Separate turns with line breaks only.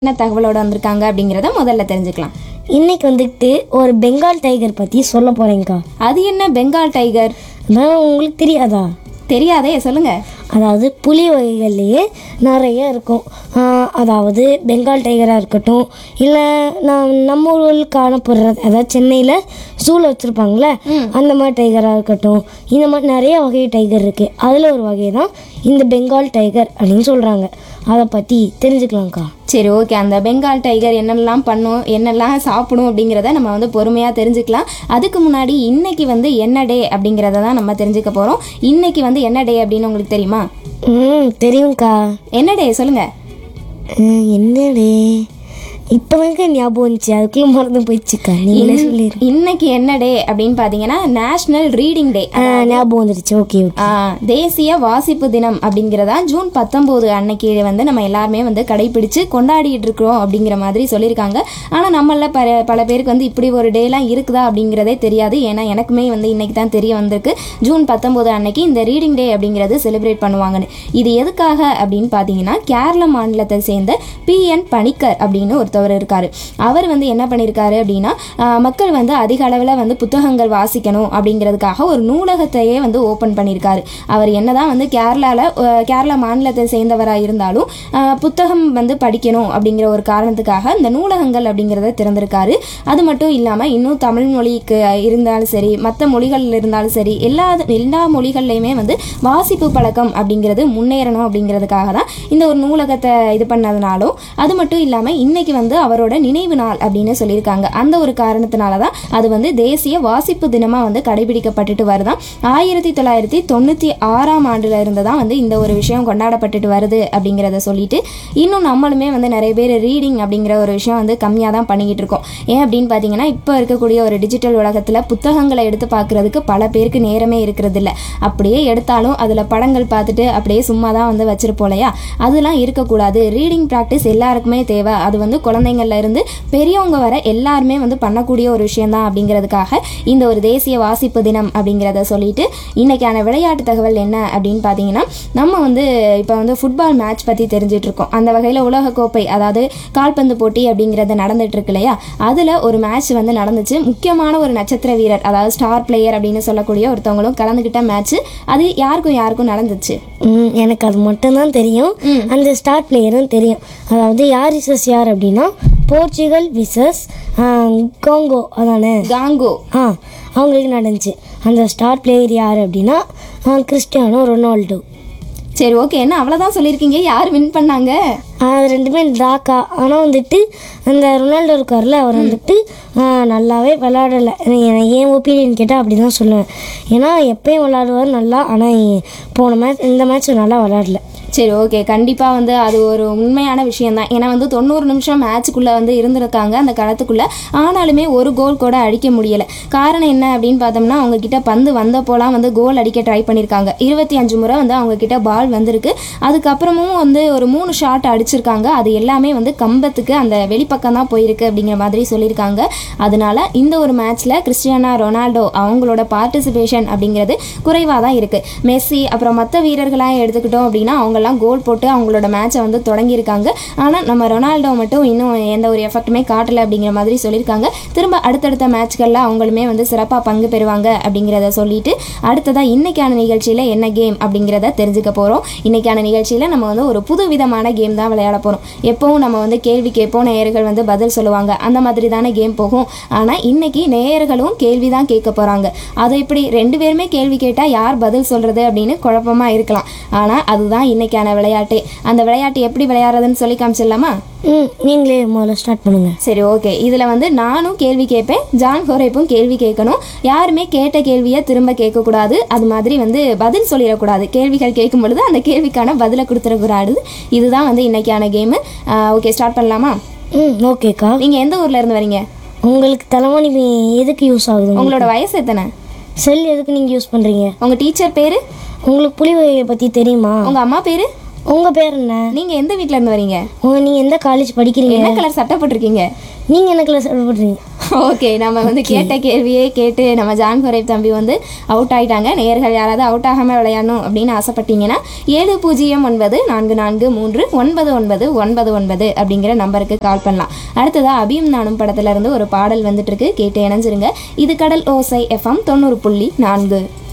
என்ன தகவலோட வந்திருக்காங்க அப்படிங்கிறத முதல்ல தெரிஞ்சுக்கலாம்
இன்னைக்கு வந்துட்டு ஒரு பெங்கால் டைகர் பற்றி சொல்ல போகிறேங்க்கா
அது என்ன பெங்கால் டைகர்
அதான் உங்களுக்கு தெரியாதா
தெரியாதே சொல்லுங்க
அதாவது புலி வகைகள்லேயே நிறைய இருக்கும் ஆஹ் அதாவது பெங்கால் டைகராக இருக்கட்டும் இல்லை நான் நம்ம ஊரில் காணப்படுறது அதாவது சென்னையில் ஜூவில் வச்சுருப்பாங்களே அந்த மாதிரி டைகராக இருக்கட்டும் இந்த மாதிரி நிறைய வகை டைகர் இருக்குது அதில் ஒரு வகை தான் இந்த பெங்கால் டைகர் அப்படின்னு சொல்கிறாங்க அதை பற்றி தெரிஞ்சுக்கலாம்க்கா
சரி ஓகே அந்த பெங்கால் டைகர் என்னெல்லாம் பண்ணும் என்னெல்லாம் சாப்பிடும் அப்படிங்கிறத நம்ம வந்து பொறுமையாக தெரிஞ்சுக்கலாம் அதுக்கு முன்னாடி இன்னைக்கு வந்து என்ன டே அப்படிங்கிறத தான் நம்ம தெரிஞ்சுக்க போகிறோம் இன்னைக்கு வந்து என்ன டே அப்படின்னு உங்களுக்கு தெரியுமா
ம் தெரியும்க்கா
என்ன டே சொல்லுங்க
ம், என்னடே இப்போதாங்க ஞாபகம் வந்துச்சு அதுக்குள்ளே மறந்து போயிடுச்சுக்கா நீங்களே சொல்லிடு
இன்னைக்கு என்ன டே அப்படின்னு பார்த்தீங்கன்னா நேஷனல் ரீடிங் டே
ஆ ஞாபகம் வந்துருச்சு ஓகே ஓகே
ஆ, தேசிய வாசிப்பு தினம் அப்படிங்கிறதா ஜூன் பத்தொம்போது அன்னைக்கு வந்து நம்ம எல்லாருமே வந்து கடைபிடிச்சு கொண்டாடிட்டு இருக்கிறோம் அப்படிங்கிற மாதிரி சொல்லியிருக்காங்க ஆனால் நம்மள பல பல பேருக்கு வந்து இப்படி ஒரு டேலாம் இருக்குதா அப்படிங்கிறதே தெரியாது ஏன்னா எனக்குமே வந்து இன்னைக்கு தான் தெரிய வந்திருக்கு ஜூன் பத்தொம்போது அன்னைக்கு இந்த ரீடிங் டே அப்படிங்கிறது செலிப்ரேட் பண்ணுவாங்கன்னு இது எதுக்காக அப்படின்னு பார்த்தீங்கன்னா கேரள மாநிலத்தை சேர்ந்த பி என் பணிக்கர் அப்படின்னு ஒருத்தவர் இருக்காரு அவர் வந்து என்ன பண்ணியிருக்காரு அப்படின்னா ஆ, மக்கள் வந்து அதிக அளவில் வந்து புத்தகங்கள் வாசிக்கணும் அப்படிங்கிறதுக்காக ஒரு நூலகத்தையே வந்து ஓப்பன் பண்ணியிருக்காரு அவர் என்னதான் வந்து கேரளாவில் கேரளா மாநிலத்தை சேர்ந்தவராக இருந்தாலும் ஆ, புத்தகம் வந்து படிக்கணும் அப்படிங்கிற ஒரு காரணத்துக்காக இந்த நூலகங்கள் அப்படிங்கிறத திறந்திருக்காரு அது மட்டும் இல்லாமல் இன்னும் தமிழ் மொழிக்கு இருந்தாலும் சரி மற்ற மொழிகள் இருந்தாலும் சரி எல்லா எல்லா மொழிகள்லையுமே வந்து வாசிப்பு பழக்கம் அப்படிங்கிறது முன்னேறணும் அப்படிங்கிறதுக்காக தான் இந்த ஒரு நூலகத்தை இது பண்ணதுனாலும் அது மட்டும் இல்லாமல் இன்னைக்கு வந்து அவரோட நினைவு நாள் அப்படின்னு சொல்லியிருக்காங்க அந்த ஒரு காரணத்தினால தான் அது வந்து தேசிய வாசிப்பு தினமாக வந்து கடைபிடிக்கப்பட்டுட்டு வருதான் ஆயிரத்தி தொள்ளாயிரத்தி தொண்ணூற்றி ஆறாம் ஆண்டுல இருந்து தான் வந்து இந்த ஒரு விஷயம் கொண்டாடப்பட்டுட்டு வருது அப்படிங்கிறத சொல்லிட்டு இன்னும் நம்மளுமே வந்து நிறைய பேர் ரீடிங் அப்படிங்கிற ஒரு விஷயம் வந்து கம்மியாக தான் பண்ணிக்கிட்டு இருக்கோம் ஏன் அப்படின்னு பார்த்தீங்கன்னா இப்போ இருக்கக்கூடிய ஒரு டிஜிட்டல் உலகத்தில் புத்தகங்களை எடுத்து பார்க்குறதுக்கு பல பேருக்கு நேரமே இருக்கிறது இல்ல அப்படியே எடுத்தாலும் அதில் படங்கள் பார்த்துட்டு அப்படியே சும்மா தான் வந்து வச்சிருப்போம் இல்லையா அதெல்லாம் இருக்கக்கூடாது ரீடிங் ப்ராக்டிஸ் எல்லாருக்குமே தேவை அது வந்து குழந்தைங்கள்ல இருந்து பெரியவங்க வர எல்லாருமே வந்து பண்ணக்கூடிய ஒரு விஷயம்தான் அப்படிங்கிறதுக்காக இந்த ஒரு தேசிய வாசிப்பு தினம் அப்படிங்கிறத சொல்லிட்டு இன்னைக்கான விளையாட்டு தகவல் என்ன அப்படின்னு பார்த்தீங்கன்னா நம்ம வந்து இப்போ வந்து ஃபுட்பால் மேட்ச் பற்றி தெரிஞ்சிட்டு இருக்கோம் அந்த வகையில் உலகக்கோப்பை அதாவது கால்பந்து போட்டி அப்படிங்கிறது நடந்துட்டு இருக்கு இல்லையா அதில் ஒரு மேட்ச் வந்து நடந்துச்சு முக்கியமான ஒரு நட்சத்திர வீரர் அதாவது ஸ்டார் பிளேயர் அப்படின்னு சொல்லக்கூடிய ஒருத்தவங்களும் கலந்துக்கிட்ட மேட்ச் அது யாருக்கும் யாருக்கும் நடந்துச்சு
ம், எனக்கு அது மட்டும்தான் தெரியும் அந்த ஸ்டார் பிளேயரும் தெரியும் அதாவது யார் விசஸ் யார் அப்படின்னா போர்ச்சுகல் விசஸ் காங்கோ அதானே
காங்கோ
ஆ அவங்களுக்கு நடந்துச்சு அந்த ஸ்டார் பிளேயர் யார் அப்படின்னா ஆ, கிறிஸ்டியானோ ரொனால்டோ
சரி ஓகே என்ன அவ்வளோதான் சொல்லியிருக்கீங்க யார் வின் பண்ணாங்க
அது ரெண்டுமே ட்ராக்கா ஆனால் வந்துட்டு அந்த ரொனால்டோ இருக்கார்ல அவர் வந்துட்டு ஆ, நல்லாவே விளையாடலை ஏன் ஒப்பீனியன் கேட்டால் அப்படி தான் சொல்லுவேன் ஏன்னா எப்பயும் விளையாடுவார் நல்லா ஆனால் போன மேட்ச் இந்த மேட்ச் நல்லா விளையாடல
சரி ஓகே கண்டிப்பாக வந்து அது ஒரு உண்மையான விஷயம்தான் ஏன்னா வந்து தொண்ணூறு நிமிஷம் மேட்ச்சுக்குள்ளே வந்து இருந்திருக்காங்க அந்த களத்துக்குள்ளே ஆனாலுமே ஒரு கோல் கூட அடிக்க முடியலை காரணம் என்ன அப்படின்னு பார்த்தோம்னா அவங்க கிட்ட பந்து வந்தப்போலாம் வந்து கோல் அடிக்க ட்ரை பண்ணியிருக்காங்க இருபத்தி அஞ்சு முறை வந்து அவங்க கிட்ட பால் வந்திருக்கு அதுக்கப்புறமும் வந்து ஒரு மூணு ஷாட் அடிச்சிருக்காங்க அது எல்லாமே வந்து கம்பத்துக்கு அந்த வெளிப்பக்கம் தான் போயிருக்கு அப்படிங்கிற மாதிரி சொல்லியிருக்காங்க அதனால இந்த ஒரு மேட்ச்சில் கிறிஸ்டியானா ரொனால்டோ அவங்களோட பார்ட்டிசிபேஷன் அப்படிங்கிறது குறைவாக தான் இருக்குது மெஸ்ஸி அப்புறம் மற்ற வீரர்களாக எடுத்துக்கிட்டோம் அப்படின்னா அவங்கெல்லாம் கோல் போட்டு அவங்களோட மேட்சை வந்து தொடங்கியிருக்காங்க ஆனால் நம்ம ரொனால்டோ மட்டும் இன்னும் எந்த ஒரு எஃபெக்ட்டுமே காட்டலை அப்படிங்கிற மாதிரி சொல்லியிருக்காங்க திரும்ப அடுத்தடுத்த மேட்ச்களில் அவங்களுமே வந்து சிறப்பாக பங்கு பெறுவாங்க அப்படிங்கிறத சொல்லிட்டு அடுத்ததாக இன்னைக்கான நிகழ்ச்சியில் என்ன கேம் அப்படிங்கிறத தெரிஞ்சுக்க போகிறோம் இன்னைக்கான நிகழ்ச்சியில் நம்ம வந்து ஒரு புது விதமான கேம் தான் விளையாட போகிறோம் எப்பவும் நம்ம வந்து கேள்வி கேட்போம் நேயர்கள் வந்து பதில் சொல்லுவாங்க அந்த மாதிரி தானே கேம் போகும் ஆனால் இன்னைக்கு நேயர்களும் கேள்வி தான் கேட்க போகிறாங்க அதை இப்படி ரெண்டு பேருமே கேள்வி கேட்டால் யார் பதில் சொல்கிறது அப்படின்னு குழப்பமாக இருக்கலாம் ஆனால் அதுதான் இன்னைக்கான விளையாட்டு அந்த விளையாட்டு எப்படி விளையாடுறதுன்னு சொல்லி காமிச்சிடலாமா
ம் நீங்களே முதல்ல ஸ்டார்ட் பண்ணுங்கள்
சரி ஓகே இதில் வந்து நானும் கேள்வி கேட்பேன் ஜான் ஹோரேப்பும் கேள்வி கேட்கணும் யாருமே கேட்ட கேள்வியை திரும்ப கேட்கக்கூடாது அது மாதிரி வந்து பதில் சொல்லிடக்கூடாது கேள்விகள் கேட்கும் பொழுது அந்த கேள்விக்கான பதிலை கொடுத்துடக்கூடாது இதுதான் வந்து இன்னைக்கான கேமு ஓகே ஸ்டார்ட் பண்ணலாமா
ம் ஓகேக்கா
நீங்கள் எந்த ஊரில் இருந்து வரீங்க
உங்களுக்கு தலைமணி எதுக்கு யூஸ் ஆகுது
உங்களோட வயசு எத்தனை
செல் எதுக்கு நீங்கள் யூஸ் பண்ணுறீங்க
உங்கள் டீச்சர் பேர்
உங்களுக்கு புலி வகையை பற்றி தெரியுமா
உங்கள் அம்மா பேர்
உங்கள் பேர் என்ன
நீங்கள் எந்த வீட்டில் இருந்து வரீங்க
உங்க நீங்கள் எந்த காலேஜ் படிக்கிறீங்க
என்ன கலர் சட்டை போட்டிருக்கீங்க
நீங்கள் என்ன கிளாஸ் பண்ணுறீங்க
ஓகே நம்ம வந்து கேட்ட கேள்வியே கேட்டு நம்ம ஜான் குறைப் தம்பி வந்து அவுட் ஆயிட்டாங்க நேர்கள் யாராவது அவுட் ஆகாம விளையாடணும் அப்படின்னு ஆசைப்பட்டீங்கன்னா ஏழு பூஜ்ஜியம் ஒன்பது நான்கு நான்கு மூன்று ஒன்பது ஒன்பது ஒன்பது ஒன்பது அப்படிங்கிற நம்பருக்கு கால் பண்ணலாம் அடுத்ததா அபியும் நானும் படத்துல இருந்து ஒரு பாடல் வந்துட்டு இருக்கு கேட்டு இணைஞ்சிருங்க இது கடல் ஓசை எஃப்எம் தொண்ணூறு புள்ளி நான்கு